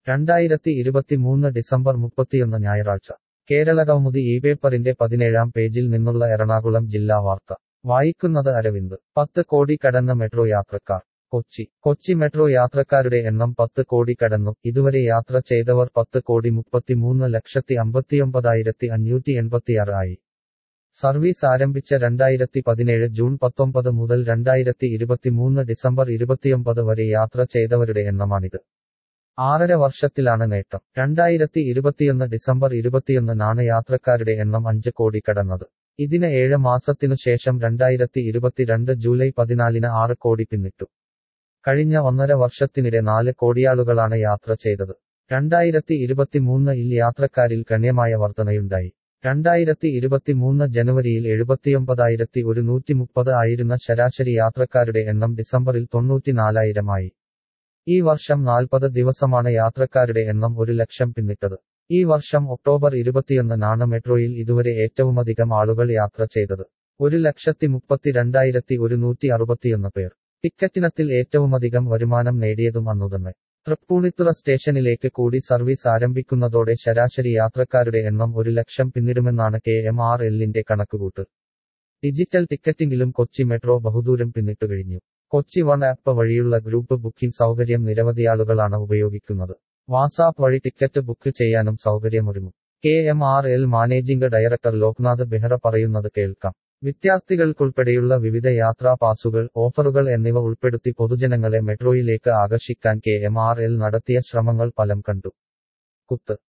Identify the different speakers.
Speaker 1: രണ്ടായിരത്തി ഇരുപത്തിമൂന്ന് ഡിസംബർ മുപ്പത്തിയൊന്ന് ഞായറാഴ്ച കേരളകൗമുദി ഈ പേപ്പറിന്റെ പതിനേഴാം പേജിൽ നിന്നുള്ള എറണാകുളം ജില്ലാ വാർത്ത വായിക്കുന്നത് അരവിന്ദ് പത്ത് കോടി കടന്ന മെട്രോ യാത്രക്കാർ കൊച്ചി കൊച്ചി മെട്രോ യാത്രക്കാരുടെ എണ്ണം പത്ത് കോടി കടന്നു ഇതുവരെ യാത്ര ചെയ്തവർ പത്ത് കോടി മുപ്പത്തിമൂന്ന് ലക്ഷത്തി അമ്പത്തിയൊമ്പതായിരത്തി അഞ്ഞൂറ്റി എൺപത്തിയാറ് ആയി സർവീസ് ആരംഭിച്ച രണ്ടായിരത്തി പതിനേഴ് ജൂൺ പത്തൊമ്പത് മുതൽ രണ്ടായിരത്തി ഇരുപത്തിമൂന്ന് ഡിസംബർ ഇരുപത്തിയൊമ്പത് വരെ യാത്ര ചെയ്തവരുടെ എണ്ണമാണിത് ആറര വർഷത്തിലാണ് നേട്ടം രണ്ടായിരത്തി ഇരുപത്തിയൊന്ന് ഡിസംബർ ഇരുപത്തിയൊന്നിനാണ് യാത്രക്കാരുടെ എണ്ണം അഞ്ച് കോടി കടന്നത് ഇതിന് ഏഴ് മാസത്തിനു ശേഷം രണ്ടായിരത്തി ഇരുപത്തിരണ്ട് ജൂലൈ പതിനാലിന് ആറ് കോടി പിന്നിട്ടു കഴിഞ്ഞ ഒന്നര വർഷത്തിനിടെ നാല് കോടിയാളുകളാണ് യാത്ര ചെയ്തത് രണ്ടായിരത്തി ഇരുപത്തിമൂന്നിൽ യാത്രക്കാരിൽ ഗണ്യമായ വർധനയുണ്ടായി രണ്ടായിരത്തി ഇരുപത്തിമൂന്ന് ജനുവരിയിൽ എഴുപത്തിയൊമ്പതായിരത്തി ഒരുന്നൂറ്റി മുപ്പത് ആയിരുന്ന ശരാശരി യാത്രക്കാരുടെ എണ്ണം ഡിസംബറിൽ തൊണ്ണൂറ്റിനാലായിരമായി ഈ വർഷം നാൽപ്പത് ദിവസമാണ് യാത്രക്കാരുടെ എണ്ണം ഒരു ലക്ഷം പിന്നിട്ടത് ഈ വർഷം ഒക്ടോബർ ഇരുപത്തിയൊന്നിനാണ് മെട്രോയിൽ ഇതുവരെ ഏറ്റവുമധികം ആളുകൾ യാത്ര ചെയ്തത് ഒരു ലക്ഷത്തി മുപ്പത്തിരണ്ടായിരത്തി ഒരുന്നൂറ്റി അറുപത്തിയൊന്ന് പേർ ടിക്കറ്റിനത്തിൽ ഏറ്റവുമധികം വരുമാനം നേടിയതും അന്നുതന്നെ തൃപ്പൂണിത്തുറ സ്റ്റേഷനിലേക്ക് കൂടി സർവീസ് ആരംഭിക്കുന്നതോടെ ശരാശരി യാത്രക്കാരുടെ എണ്ണം ഒരു ലക്ഷം പിന്നിടുമെന്നാണ് കെ എം ആർ എല്ലിന്റെ കണക്കുകൂട്ട് ഡിജിറ്റൽ ടിക്കറ്റിംഗിലും കൊച്ചി മെട്രോ ബഹുദൂരം പിന്നിട്ടുകഴിഞ്ഞു കൊച്ചി വൺ ആപ്പ് വഴിയുള്ള ഗ്രൂപ്പ് ബുക്കിംഗ് സൗകര്യം നിരവധിയാളുകളാണ് ഉപയോഗിക്കുന്നത് വാട്സാപ്പ് വഴി ടിക്കറ്റ് ബുക്ക് ചെയ്യാനും സൗകര്യമൊരുങ്ങും K M R L managing director Loknath Behera പറയുന്നത് കേൾക്കാം വിദ്യാർത്ഥികൾക്കുൾപ്പെടെയുള്ള വിവിധ യാത്രാ പാസുകൾ ഓഫറുകൾ എന്നിവ ഉൾപ്പെടുത്തി പൊതുജനങ്ങളെ മെട്രോയിലേക്ക് ആകർഷിക്കാൻ കെ എം ആർ എൽ നടത്തിയ ശ്രമങ്ങൾ ഫലം കണ്ടു കുത്ത്